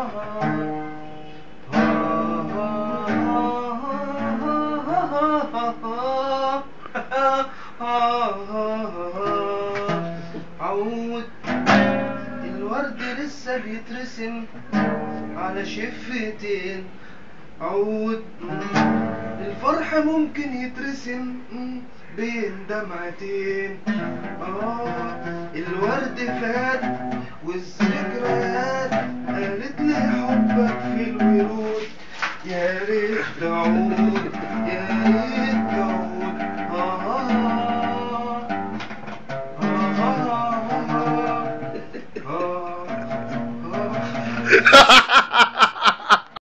عود الورد لسه بيترسم على شفتين عود الفرح ممكن يترسم بين دمعتين آه الورد فات والذكريات قالت لي حبك في الورود يا ريت تعود يا ريت تعود آه آه آه آه آه